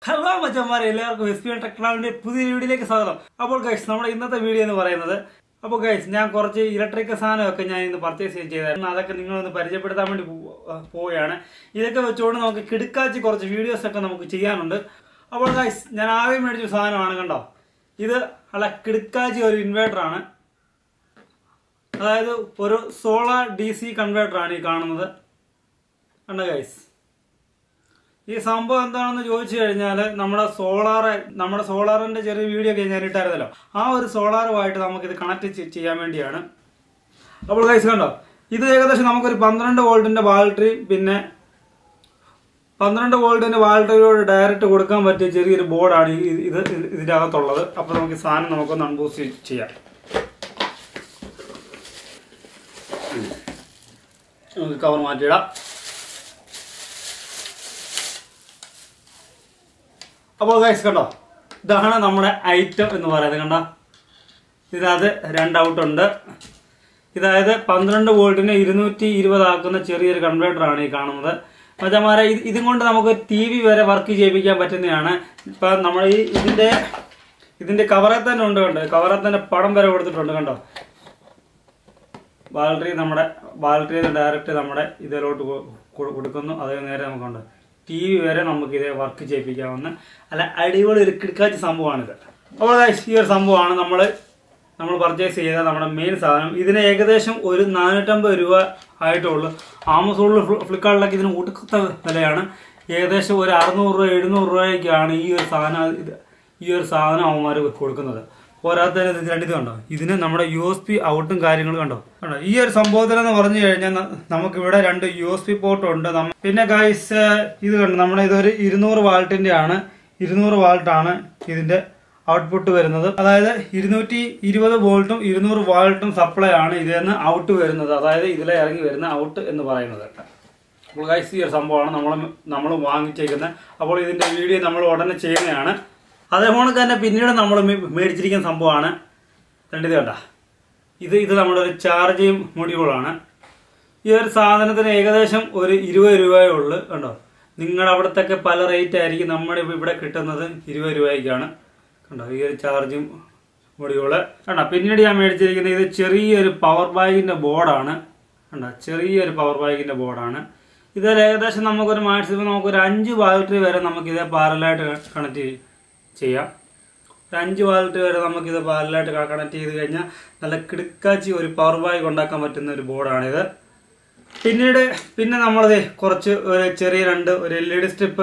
hello മച്ചന്മാരെ എല്ലാവർക്കും S P ടെക്നോളജിന്റെ പുതിയ വീഡിയോയിലേക്ക് സ്വാഗതം അപ്പോൾ ഗൈസ് നമ്മുടെ ഇന്നത്തെ വീഡിയോ എന്ന് പറയുന്നത് അപ്പോൾ ഗൈസ് ഞാൻ കുറച്ച് ഇലക്ട്രിക്കൽ സാധനമൊക്കെ ഞാൻ ഇന്ന് പർച്ചേസ് ചെയ്തായിരുന്നു അതൊക്കെ നിങ്ങളൊന്ന് പരിചയപ്പെടുത്താൻ വേണ്ടി പോ- ആ, പോവുകയാണ് ഇതൊക്കെ വെച്ചുകൊണ്ട് നമുക്ക് കിടുക്കാച്ചി കുറച്ച് വീഡിയോസ് ഒക്കെ നമുക്ക് ചെയ്യാനുണ്ട് അപ്പോൾ ഗൈസ് ഞാൻ ആദ്യം മേടിച്ച സാധനമാണ് കണ്ടോ ഇത് അല്ല കിടുക്കാച്ചി ഒരു ഇൻവേർട്ടർ ആണ് അതായത് ഒരു സോളാർ ഡി സി കൺവേർട്ടർ ആണ് ഈ കാണുന്നത് കണ്ടോ ഗൈസ് ഈ സംഭവം എന്താണെന്ന് ചോദിച്ചു കഴിഞ്ഞാൽ നമ്മുടെ സോളാർ നമ്മുടെ സോളാറിന്റെ ചെറിയ വീഡിയോ ഒക്കെ ഞാൻ ഇട്ടായിരുന്നല്ലോ ആ ഒരു സോളാറുമായിട്ട് നമുക്കിത് കണക്ട് ചെയ്യാൻ വേണ്ടിയാണ് അപ്പോൾ കൈസ് കണ്ടോ ഇത് ഏകദേശം നമുക്കൊരു പന്ത്രണ്ട് വോൾട്ടിന്റെ ബാറ്ററി പിന്നെ പന്ത്രണ്ട് വോൾട്ടിന്റെ ബാറ്ററിയോട് ഡയറക്റ്റ് കൊടുക്കാൻ പറ്റിയ ചെറിയൊരു ബോർഡാണ് ഈ- ഇത് ഇത് ഇതിന്റെ അകത്തുള്ളത് അപ്പോൾ നമുക്ക് ഈ സാധനം നമുക്കൊന്ന് അൺബോക്സ് ചെയ്യാം നമുക്ക് കവർ മാറ്റിയിടാം അപ്പോൾ ഗൈസ് കണ്ടോ ഇതാണ് നമ്മുടെ ഐറ്റം എന്ന് പറയുന്നത് കണ്ടോ ഇതിനകത്ത് രണ്ട് ഔട്ട് ഉണ്ട് ഇതായത് പന്ത്രണ്ട് വോൾട്ടിനെ ഇരുന്നൂറ്റി ഇരുപതാക്കുന്ന ചെറിയൊരു കൺവേർട്ടർ ആണ് ഈ കാണുന്നത് മച്ചമാരെ ഇത് ഇതും കൊണ്ട് നമുക്ക് ടി വി വരെ വർക്ക് ചെയ്യിപ്പിക്കാൻ പറ്റുന്നതാണ് ഇപ്പം നമ്മൾ ഈ ഇതിന്റെ ഇതിന്റെ കവറിൽ തന്നെ ഉണ്ട് കണ്ടോ കവറിൽ തന്നെ പടം വരെ കൊടുത്തിട്ടുണ്ട് കണ്ടോ ബാലറി നമ്മുടെ ബാലറി ഡയറക്റ്റ് നമ്മുടെ ഇതിലോട്ട് കൊ- കൊ- കൊടുക്കുന്നു അതേ നേരെ നമുക്കുണ്ട് ടി വി വരെ നമുക്ക് ഇതേ വർക്ക് ചെയ്യിപ്പിക്കാവുന്ന അല്ല അടിപൊളി ഒരു കിടക്കാച്ച സംഭവമാണിത് അപ്പോൾ guys, ഈ ഒരു സംഭവമാണ് നമ്മൾ നമ്മൾ പർച്ചേസ് ചെയ്ത നമ്മുടെ മെയിൻ സാധനം ഇതിന് ഏകദേശം ഒരു നാനൂറ്റമ്പത് രൂപ ആയിട്ടുള്ളൂ ആമസോണിൽ ഫ്ലിപ്കാർട്ടിലൊക്കെ ഇതിന് ഒടുക്കത്ത വിലയാണ് ഏകദേശം ഒരു അറുന്നൂറ് രൂപ എഴുന്നൂറ് രൂപയ്ക്കാണ് ഈ ഒരു സാധനം ഇത് ഈ ഒരു സാധനം അവന്മാർ കൊടുക്കുന്നത് പോരാത്തതിന് ഇത് രണ്ടിത് കണ്ടോ ഇതിന് നമ്മുടെ യു എസ് പി ഔട്ടും കാര്യങ്ങളും കണ്ടോ കണ്ടോ ഈ ഒരു സംഭവത്തിലെന്ന് പറഞ്ഞു കഴിഞ്ഞാൽ ന- നമുക്ക് ഇവിടെ രണ്ട് യു എസ് പി പോർട്ടും ഉണ്ട് നമ്മ- പിന്നെ ഗൈസ് ഇത് കണ്ടോ നമ്മുടെ ഇതൊരു ഇരുന്നൂറ് വാൾട്ടിന്റെ ആണ് ഇരുന്നൂറ് വാൾട്ടാണ് ഇതിന്റെ ഔട്ട്പുട്ട് വരുന്നത് അതായത് ഇരുന്നൂറ്റി ഇരുപത് വോൾട്ടും ഇരുന്നൂറ് വാൾട്ടും സപ്ലൈ ആണ് ഇതിൽ ഔട്ട് വരുന്നത് അതായത് ഇതിലെ ഇറങ്ങി വരുന്ന ഔട്ട് എന്ന് പറയുന്നത് അപ്പോൾ ഗൈസ് ഈ ഒരു സംഭവമാണ് നമ്മൾ നമ്മൾ വാങ്ങിച്ചേക്കുന്നത് അപ്പോൾ ഇതിന്റെ വീഡിയോ നമ്മൾ ഉടനെ ചെയ്യുന്നതാണ് അതേപോലെ തന്നെ പിന്നീട് നമ്മൾ മേടിച്ചിരിക്കുന്ന സംഭവമാണ് രണ്ടിത് കണ്ട ഇത് ഇത് നമ്മുടെ ഒരു ചാർജിങ് മൊഡ്യൂളാണ് ഈ ഒരു സാധനത്തിന് ഏകദേശം ഒരു ഇരുപത് രൂപയേ ഉള്ളൂ കണ്ടോ നിങ്ങളുടെ അവിടത്തൊക്കെ പല റേറ്റ് ആയിരിക്കും നമ്മുടെ ഇവിടെ കിട്ടുന്നത് ഇരുപത് രൂപയ്ക്കാണ് കണ്ടോ ഈ ഒരു ചാർജിങ് മൊഡ്യൂള് കണ്ടോ പിന്നീട് ഞാൻ മേടിച്ചിരിക്കുന്നത് ഇത് ചെറിയൊരു പവർ ബാങ്കിന്റെ ബോർഡാണ് കണ്ടോ ചെറിയൊരു പവർ ബാങ്കിന്റെ ബോർഡാണ് ഇതിൽ ഏകദേശം നമുക്കൊരു മാക്സിമം നമുക്കൊരു അഞ്ച് ബാറ്ററി വരെ നമുക്ക് ഇതേ പാരലായിട്ട് കണക്ട് ചെയ്യാം ഒരു അഞ്ച് വാൾട്ട് വരെ നമുക്കിത് പാരലായിട്ട് കണക്ട് ചെയ്ത് കഴിഞ്ഞാൽ നല്ല കിടുക്കാച്ചി ഒരു പവർ ബാഗ് ഉണ്ടാക്കാൻ പറ്റുന്ന ഒരു ബോർഡാണിത് പിന്നീട് പിന്നെ നമ്മളത് കുറച്ച് ഒരു ചെറിയ രണ്ട് ഒരു എൽ ഇ ഡി സ്ട്രിപ്പ്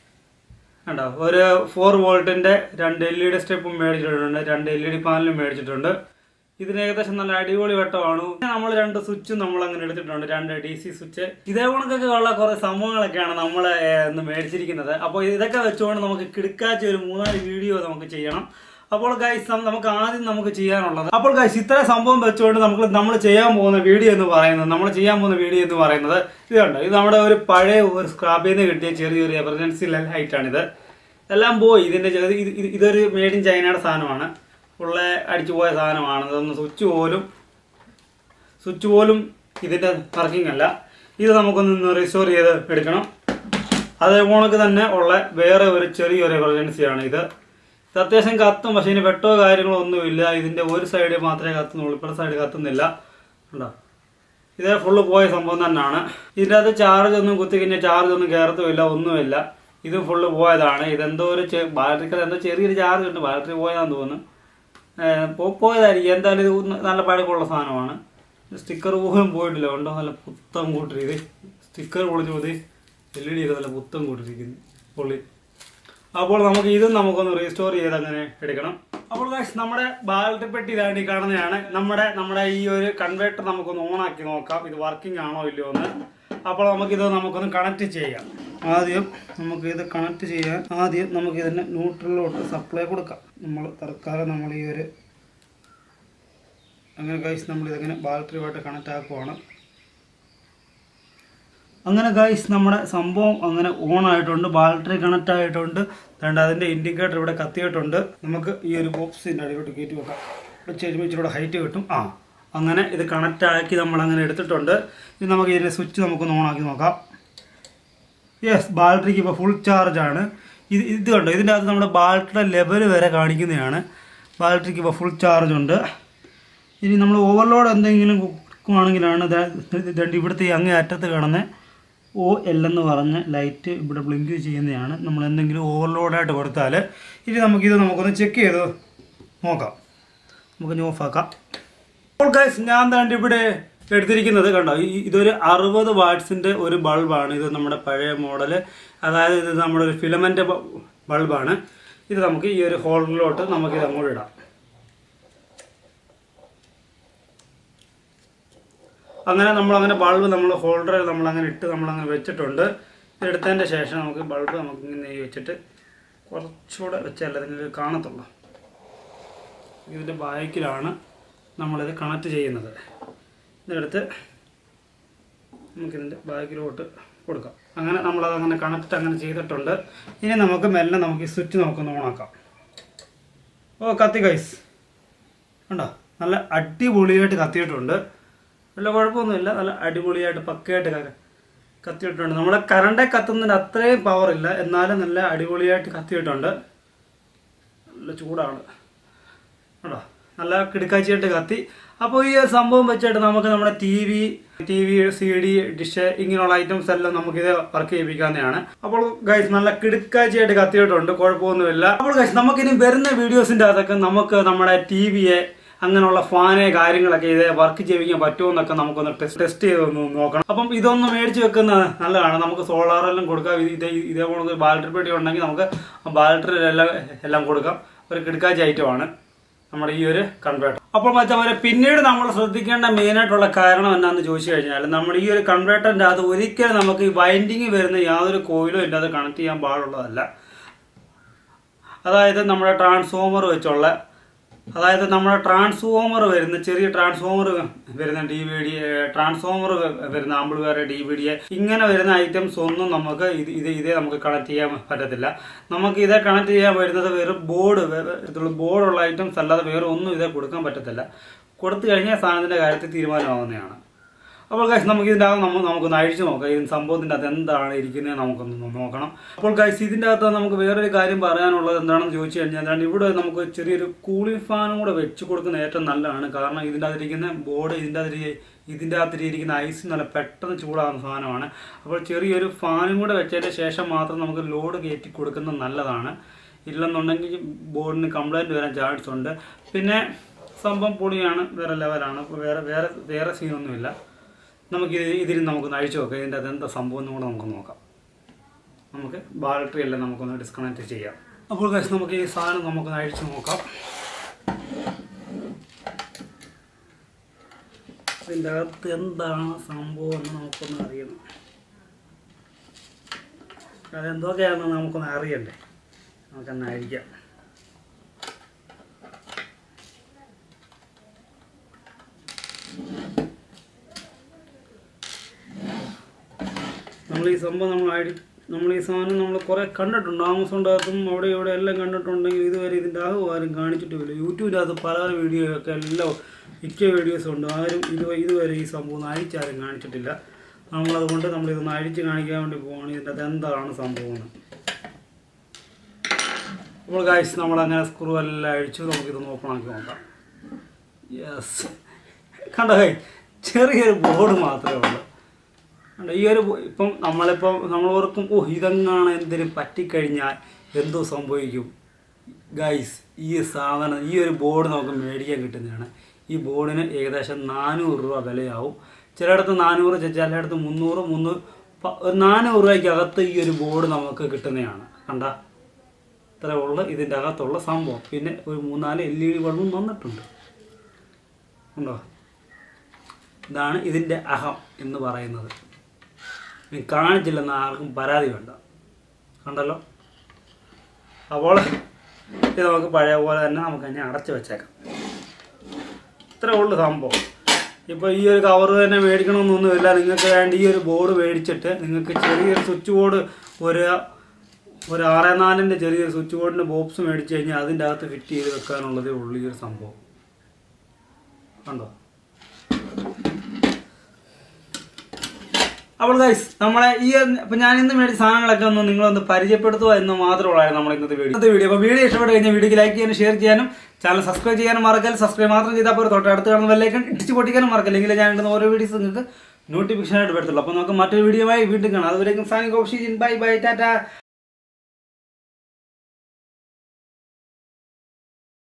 കണ്ടോ ഒരു ഫോർ വോൾട്ടിന്റെ രണ്ട് എൽ ഇ ഡി സ്ട്രിപ്പും മേടിച്ചിട്ടുണ്ട് രണ്ട് എൽ ഇ ഡി പാനലും മേടിച്ചിട്ടുണ്ട് ഇതിന് ഏകദേശം നല്ല അടിപൊളി വെട്ടമാണ് പിന്നെ നമ്മൾ രണ്ട് സ്വിച്ചും നമ്മൾ അങ്ങനെ എടുത്തിട്ടുണ്ട് രണ്ട് ഡി സി സ്വിച്ച് ഇതേ കണക്കൊക്കെ ഉള്ള കുറെ സംഭവങ്ങളൊക്കെയാണ് നമ്മൾ ഇന്ന് മേടിച്ചിരിക്കുന്നത് അപ്പോൾ ഇതൊക്കെ വെച്ചുകൊണ്ട് നമുക്ക് കിടക്കാച്ച ഒരു മൂന്നാല് വീഡിയോ നമുക്ക് ചെയ്യണം അപ്പോൾ ഗൈസ് നമുക്ക് ആദ്യം നമുക്ക് ചെയ്യാനുള്ളത് അപ്പോൾ ഗൈസ് ഇത്ര സംഭവം വെച്ചുകൊണ്ട് നമുക്ക് നമ്മൾ ചെയ്യാൻ പോകുന്ന വീഡിയോ എന്ന് പറയുന്നത് നമ്മൾ ചെയ്യാൻ പോകുന്ന വീഡിയോ എന്ന് പറയുന്നത് ഇത് കണ്ടോ ഇത് നമ്മുടെ ഒരു പഴയ ഒരു സ്ക്രാപ്പിൽ നിന്ന് കിട്ടിയ ചെറിയൊരു എമർജൻസി ലൈറ്റാണിത് എല്ലാം പോയി ഇതിന്റെ ചെറിയ ഇത് ഇത് ഇതൊരു മെയ്ഡ് ഇൻ ചൈനയുടെ സാധനമാണ് ഉള്ള അടിച്ചു പോയ സാധനമാണ് ഇതൊന്ന് സ്വിച്ച് പോലും സ്വിച്ച് പോലും ഇതിന്റെ വർക്കിംഗ് അല്ല ഇത് നമുക്കൊന്ന് റിസ്റ്റോർ ചെയ്ത് എടുക്കണം അതേപോണക്ക് തന്നെ ഉള്ള വേറെ ഒരു ചെറിയൊരു എമർജൻസിയാണ് ഇത് ഇത് അത്യാവശ്യം കത്തും പക്ഷെ ഇതിന് വെട്ടോ കാര്യങ്ങളോ ഒന്നുമില്ല ഇതിന്റെ ഒരു സൈഡ് മാത്രമേ കത്തുന്നുള്ളൂ ഇപ്പുറത്തെ സൈഡ് കത്തുന്നില്ല ഉണ്ടോ ഇതേ ഫുള്ള് പോയ സംഭവം തന്നെയാണ് ഇതിൻ്റെ അകത്ത് ചാർജ് ഒന്നും കുത്തി കഴിഞ്ഞാൽ ചാർജ് ഒന്നും കയറത്തുമില്ല ഒന്നുമില്ല ഇത് ഫുള്ള് പോയതാണ് ഇതെന്തോ ഒരു ബാറ്ററിക്ക് എന്തോ ചെറിയൊരു ചാർജ് ഉണ്ട് ബാറ്ററി പോയതാന്ന് തോന്നുന്നു ഏഹ് പോ- പോയതായിരിക്കും എന്തായാലും ഇത് ഒന്ന് നല്ല പഴക്കമുള്ള സാധനമാണ് സ്റ്റിക്കർ പോലും പോയിട്ടില്ല ഉണ്ടോ നല്ല പുത്തം കൂട്ടിരിക്കുന്നത് സ്റ്റിക്കർ പൊളിച്ചു മതി എൽ ഇ ഡി ഒക്കെ നല്ല പുത്തം കൂട്ടിരിക്കുന്നു പൊള്ളി അപ്പോൾ നമുക്ക് ഇതും നമുക്കൊന്ന് റീസ്റ്റോർ ചെയ്ത് അങ്ങനെ എടുക്കണം അപ്പോൾ guys, നമ്മുടെ ബാലറ്റ് പെട്ടി ഇതായിട്ട് ഈ കാണുന്നതാണ് നമ്മുടെ നമ്മുടെ ഈ ഒരു കൺവേർട്ടർ നമുക്കൊന്ന് ഓൺ ആക്കി നോക്കാം ഇത് വർക്കിംഗ് ആണോ ഇല്ലയോ എന്ന് അപ്പോൾ നമുക്കിത് നമുക്കൊന്ന് കണക്ട് ചെയ്യാം ആദ്യം നമുക്ക് ഇത് കണക്ട് ചെയ്യാൻ ആദ്യം നമുക്ക് ഇതിന് ന്യൂട്രലിലോട്ട് സപ്ലൈ കൊടുക്കാം നമ്മൾ തൽക്കാലം നമ്മൾ ഈ ഒരു അങ്ങനെ ഗൈസ് നമ്മൾ ഇതിങ്ങനെ ബാറ്ററിയുമായിട്ട് കണക്ട് ആക്കുവാണ് അങ്ങനെ ഗൈസ് നമ്മുടെ സംഭവം അങ്ങനെ ഓൺ ആയിട്ടുണ്ട് ബാറ്ററി കണക്ട് ആയിട്ടുണ്ട് അതുകൊണ്ട് അതിൻ്റെ ഇൻഡിക്കേറ്റർ ഇവിടെ കത്തിയിട്ടുണ്ട് നമുക്ക് ഈ ഒരു ബോക്സിൻ്റെ അടിയിലോട്ട് കയറ്റി വെക്കാം വെച്ച് കഴിയുമ്പോൾ ഇച്ചിരി ഹൈറ്റ് കിട്ടും ആ അങ്ങനെ ഇത് കണക്റ്റ് ആക്കി നമ്മൾ അങ്ങനെ എടുത്തിട്ടുണ്ട് ഇത് നമുക്ക് ഇതിൻ്റെ സ്വിച്ച് നമുക്കൊന്ന് ഓൺ ആക്കി നോക്കാം യെസ് ബാറ്ററിക്ക് ഇപ്പോൾ ഫുൾ ചാർജ് ആണ് ഇത് ഇത് കണ്ടോ ഇതിൻ്റെ അകത്ത് നമ്മുടെ ബാറ്ററിയുടെ ലെവൽ വരെ കാണിക്കുന്നതാണ് ബാറ്ററിക്ക് ഇപ്പോൾ ഫുൾ ചാർജ് ഉണ്ട് ഇനി നമ്മൾ ഓവർലോഡ് എന്തെങ്കിലും കൊടുക്കുകയാണെങ്കിലാണ് ദാ ഇത് ദാണ്ട് ഇവിടുത്തെ ഈ അങ്ങേ അറ്റത്ത് കാണുന്ന ഒ എൽ എന്ന് പറഞ്ഞ് ലൈറ്റ് ഇവിടെ ബ്ലിങ്ക് ചെയ്യുന്നതാണ് നമ്മൾ എന്തെങ്കിലും ഓവർലോഡായിട്ട് കൊടുത്താൽ ഇനി നമുക്കിത് നമുക്കൊന്ന് ചെക്ക് ചെയ്ത് നോക്കാം നമുക്കിനി ഓഫാക്കാം അപ്പോൾ ഗൈസ് ഞാൻ താണ്ട് ഇവിടെ എടുത്തിരിക്കുന്നത് കണ്ടോ ഈ- ഇതൊരു അറുപത് വാട്ട്സിന്റെ ഒരു ബൾബാണ് ഇത് നമ്മുടെ പഴയ മോഡൽ അതായത് ഇത് നമ്മുടെ ഒരു ഫിലമെന്റ് ബൾബാണ് ഇത് നമുക്ക് ഈ ഒരു ഹോളിലോട്ട് നമുക്ക് ഇത് അങ്ങോട്ട് ഇടാം അങ്ങനെ നമ്മൾ അങ്ങനെ ബൾബ് നമ്മൾ ഹോൾഡറിൽ നമ്മൾ അങ്ങനെ ഇട്ട് നമ്മൾ അങ്ങനെ വെച്ചിട്ടുണ്ട് ഇതെടുത്തതിൻ്റെ ശേഷം നമുക്ക് ബൾബ് നമുക്ക് ഇങ്ങനെ വെച്ചിട്ട് കുറച്ചുകൂടെ വെച്ചാലേ നിങ്ങൾക്ക് കാണത്തുള്ളൂ ഇതിൻ്റെ ബാക്കിലാണ് നമ്മളിത് കണക്ട് ചെയ്യുന്നത് ഇതെടുത്ത് നമുക്കിതിൻ്റെ ബാക്കിലോട്ട് കൊടുക്കാം അങ്ങനെ നമ്മളത് അങ്ങനെ കണക്ട് അങ്ങനെ ചെയ്തിട്ടുണ്ട് ഇനി നമുക്ക് മെല്ലെ നമുക്ക് ഈ സ്വിച്ച് നമുക്കൊന്ന് ഓണാക്കാം ഓ കത്തി കൈസ് കണ്ടോ നല്ല അടിപൊളിയായിട്ട് കത്തിയിട്ടുണ്ട് വല്ല കുഴപ്പമൊന്നുമില്ല നല്ല അടിപൊളിയായിട്ട് പക്കയായിട്ട് ക- കത്തിയിട്ടുണ്ട് നമ്മുടെ കറണ്ടെ കത്തുന്നതിന് അത്രയും പവർ ഇല്ല എന്നാലും നല്ല അടിപൊളിയായിട്ട് കത്തിയിട്ടുണ്ട് നല്ല ചൂടാണ് കേട്ടോ നല്ല കിടക്കാച്ചിയായിട്ട് കത്തി അപ്പോൾ ഈ ഒരു സംഭവം വെച്ചിട്ട് നമുക്ക് നമ്മുടെ T V T V C D dish ഇങ്ങനെയുള്ള ഐറ്റംസ് എല്ലാം നമുക്കിത് വർക്ക് ചെയ്യിപ്പിക്കാവുന്നതാണ് അപ്പോൾ ഗൈസ് നല്ല കിടക്കാച്ചിയായിട്ട് കത്തിയിട്ടുണ്ട് കുഴപ്പമൊന്നുമില്ല അപ്പോൾ ഗൈസ് നമുക്കിനി വരുന്ന വീഡിയോസിന്റെ അകത്തൊക്കെ നമുക്ക് നമ്മുടെ ടി വിയെ അങ്ങനെയുള്ള ഫാന് കാര്യങ്ങളൊക്കെ ഇത് വർക്ക് ചെയ്യിപ്പിക്കാൻ പറ്റുമോ എന്നൊക്കെ നമുക്കൊന്ന് ടെസ്റ്റ് ടെസ്റ്റ് ചെയ്തൊന്ന് നോക്കണം അപ്പം ഇതൊന്ന് മേടിച്ച് വെക്കുന്നത് നല്ലതാണ് നമുക്ക് സോളാറെല്ലാം കൊടുക്കാം ഇത് ഇതേ ഇതേപോലെ ബാറ്ററി പെട്ടി ഉണ്ടെങ്കിൽ നമുക്ക് ബാറ്ററി എല്ലാം എല്ലാം കൊടുക്കാം ഒരു കിടക്കാച്ചി ഐറ്റമാണ് നമ്മുടെ ഈ ഒരു കൺവേർട്ടർ അപ്പോൾ മറ്റേ പിന്നീട് നമ്മൾ ശ്രദ്ധിക്കേണ്ട മെയിൻ ആയിട്ടുള്ള കാരണം എന്നാന്ന് ചോദിച്ചു കഴിഞ്ഞാൽ നമ്മുടെ ഈ ഒരു കൺവേർട്ടറിന്റെ അത് ഒരിക്കലും നമുക്ക് ഈ വൈൻഡിങ് വരുന്ന യാതൊരു കോയിലും ഇല്ലാതെ കണക്ട് ചെയ്യാൻ പാടുള്ളതല്ല അതായത് നമ്മുടെ ട്രാൻസ്ഫോമർ വെച്ചുള്ള അതായത് നമ്മുടെ ട്രാൻസ്ഫോമർ വരുന്ന ചെറിയ ട്രാൻസ്ഫോമർ വരുന്ന ഡി വി ഡി ട്രാൻസ്ഫോമർ വരുന്ന ആമ്പിൾവേർ ഡി വി ഡി ഇങ്ങനെ വരുന്ന ഐറ്റംസ് ഒന്നും നമുക്ക് ഇത് ഇത് ഇതേ നമുക്ക് കണക്ട് ചെയ്യാൻ പറ്റത്തില്ല നമുക്ക് ഇതേ കണക്ട് ചെയ്യാൻ വരുന്നത് വെറും ബോർഡ് ഇതിലുള്ള ബോർഡുള്ള ഐറ്റംസ് അല്ലാതെ വേറെ ഒന്നും ഇതേ കൊടുക്കാൻ പറ്റത്തില്ല കൊടുത്തു കഴിഞ്ഞാൽ സാധനത്തിന്റെ കാര്യത്തിൽ തീരുമാനമാവുന്നതാണ് അപ്പോൾ ഗൈസ് നമുക്ക് ഇതിൻ്റെ അകത്ത് നമ്മൾ നമുക്കൊന്ന് അഴിച്ചു നോക്കാം ഈ സംഭവത്തിൻ്റെ അകത്ത് എന്താണ് ഇരിക്കുന്നത് നമുക്കൊന്ന് നോക്കണം അപ്പോൾ ഗൈസ് ഇതിൻ്റെ അകത്ത് നമുക്ക് വേറൊരു കാര്യം പറയാനുള്ളത് എന്താണെന്ന് ചോദിച്ചു കഴിഞ്ഞാൽ അതാണ് ഇവിടെ നമുക്ക് ചെറിയൊരു കൂളിംഗ് ഫാനും കൂടെ വെച്ച് കൊടുക്കുന്നത് ഏറ്റവും നല്ലതാണ് കാരണം ഇതിൻ്റെ അകത്തിരിക്കുന്ന ബോർഡ് ഇതിൻ്റെ അകത്ത് ഇതിൻ്റെ അകത്തിരിക്കുന്ന ഐസ് നല്ല പെട്ടെന്ന് ചൂടാകുന്ന സാധനമാണ് അപ്പോൾ ചെറിയൊരു ഫാനും കൂടെ വെച്ചതിന് ശേഷം മാത്രം നമുക്ക് ലോഡ് കയറ്റി കൊടുക്കുന്നത് നല്ലതാണ് ഇല്ലെന്നുണ്ടെങ്കിൽ ബോർഡിന് കംപ്ലൈൻറ്റ് വരാൻ ചാൻസ് ഉണ്ട് പിന്നെ സംഭവം പൊളിയാണ് വേറെ ലെവലാണ് അപ്പോൾ വേറെ വേറെ വേറെ സീനൊന്നുമില്ല നമുക്ക് ഇത് ഇതിൽ നമുക്കൊന്ന് അഴിച്ചു നോക്കാം ഇതിൻ്റെ അത് എന്താ സംഭവം എന്ന് കൂടെ നമുക്ക് നോക്കാം നമുക്ക് ബാറ്ററി എല്ലാം നമുക്കൊന്ന് ഡിസ്കണക്ട് ചെയ്യാം അപ്പോൾ guys നമുക്ക് ഈ സാധനം നമുക്കൊന്ന് അഴിച്ചു നോക്കാം ഇതിൻ്റെ അകത്ത് എന്താണ് സംഭവം എന്ന് നമുക്കൊന്ന് അറിയണം അതെന്തൊക്കെയാണെന്ന് നമുക്കൊന്ന് അറിയണ്ടേ നമുക്കൊന്ന് അഴിക്കാം നമ്മൾ ഈ സംഭവം നമ്മൾ അടി നമ്മൾ ഈ സാധനം നമ്മൾ കുറേ കണ്ടിട്ടുണ്ട് ആമസോണിൻ്റെ അകത്തും അവിടെ ഇവിടെ എല്ലാം കണ്ടിട്ടുണ്ടെങ്കിൽ ഇതുവരെ ഇതിൻ്റെ അകം ആരും കാണിച്ചിട്ടുമില്ല യൂട്യൂബിൻ്റെ അകത്ത് പല പല വീഡിയോ ഒക്കെ എല്ലാം മിക്ക വീഡിയോസും ഉണ്ട് ആരും ഇതുവരെ ഇതുവരെ ഈ സംഭവം അഴിച്ചാരും കാണിച്ചിട്ടില്ല നമ്മളതുകൊണ്ട് നമ്മളിതൊന്ന് അഴിച്ച് കാണിക്കാൻ വേണ്ടി പോവാണ് ഇതിൻ്റെ അകത്ത് എന്താണ് സംഭവം എന്ന് അപ്പോൾ ഗായ്സ് നമ്മളങ്ങനെ സ്ക്രൂ എല്ലാം അഴിച്ചു നമുക്കിതൊന്ന് ഓപ്പൺ ആക്കി നോക്കാം യെസ് കണ്ടോ കൈ ചെറിയൊരു ബോർഡ് മാത്രമേ ഉള്ളൂ കണ്ടോ ഈ ഒരു ബോ- ഇപ്പം നമ്മളിപ്പം നമ്മൾ ഓർക്കും ഓ ഇതെങ്ങാണ് എന്തിനും പറ്റിക്കഴിഞ്ഞാൽ എന്തോ സംഭവിക്കും ഗൈസ് ഈ സാധനം ഈ ഒരു ബോർഡ് നമുക്ക് മേടിക്കാൻ കിട്ടുന്നതാണ് ഈ ബോർഡിന് ഏകദേശം നാനൂറ് രൂപ വിലയാവും ചിലയിടത്ത് നാനൂറ് ചെ- ചിലയിടത്ത് മുന്നൂറ് മുന്നൂറ് പ- ഒരു നാനൂറ് രൂപയ്ക്ക് അകത്ത് ഈ ഒരു ബോർഡ് നമുക്ക് കിട്ടുന്നതാണ് കണ്ട ഇത്രേ ഉള്ളു ഇതിൻ്റെ അകത്തുള്ള സംഭവം പിന്നെ ഒരു മൂന്നാല് എൽ ഇ ഡി ബൾബും വന്നിട്ടുണ്ട് ഉണ്ടോ ഇതാണ് ഇതിൻ്റെ അഹം എന്ന് പറയുന്നത് ഇനി കാണിച്ചില്ലെന്ന് ആർക്കും പരാതി വേണ്ട കണ്ടല്ലോ അപ്പോൾ ഇത് നമുക്ക് പഴയ പോലെ തന്നെ നമുക്ക് തന്നെ അടച്ചു വെച്ചേക്കാം ഇത്രേ ഉള്ളു സംഭവം ഇപ്പോൾ ഈ ഒരു കവർ തന്നെ മേടിക്കണമെന്നൊന്നുമില്ല നിങ്ങൾക്ക് വേണ്ടി ഈ ഒരു ബോർഡ് മേടിച്ചിട്ട് നിങ്ങൾക്ക് ചെറിയൊരു സ്വിച്ച് ബോർഡ് ഒരു ഒരു ആറ് നാലിൻ്റെ ചെറിയൊരു സ്വിച്ച് ബോർഡിൻ്റെ ബോക്സ് മേടിച്ച് കഴിഞ്ഞാൽ അതിൻ്റെ അകത്ത് ഫിറ്റ് ചെയ്ത് വെക്കാനുള്ളതേ ഉള്ളൂ ഈ ഒരു സംഭവം കണ്ടോ അപ്പോൾ ഗൈസ് നമ്മളെ ഈ ഇപ്പൊ ഞാൻ ഇന്ന് മേടിച്ച സാധനങ്ങളൊക്കെ ഒന്ന് നിങ്ങളൊന്ന് പരിചയപ്പെടുത്തുക എന്ന് മാത്രമുള്ളായിരുന്നു നമ്മുടെ ഇന്നത്തെ വീഡിയോ ഇന്നത്തെ വീഡിയോ അപ്പോൾ വീഡിയോ ഇഷ്ടപ്പെട്ട് കഴിഞ്ഞാൽ വീഡിയോക്ക് ലൈക്ക് ചെയ്യാനും ഷെയർ ചെയ്യാനും ചാനൽ സബ്സ്ക്രൈബ് ചെയ്യാനും മറക്കല്ല സബ്സ്ക്രൈബ് മാത്രം ചെയ്താൽ പോലും തൊട്ടടുത്ത് കാണുന്ന ബെല്ലൈക്കൺ ഇടിച്ച് പൊട്ടിക്കാനും മറക്കല്ല എങ്കിലും ഞാൻ ഇടുന്ന ഓരോ വീഡിയോസ് നിങ്ങൾക്ക് നോട്ടിഫിക്കേഷൻ ആയിട്ട് വരത്തുള്ളൂ അപ്പോൾ നമുക്ക് മറ്റൊരു വീഡിയോ ആയി വീണ്ടും കാണാം അതുവരേക്കും signing off bye bye Tata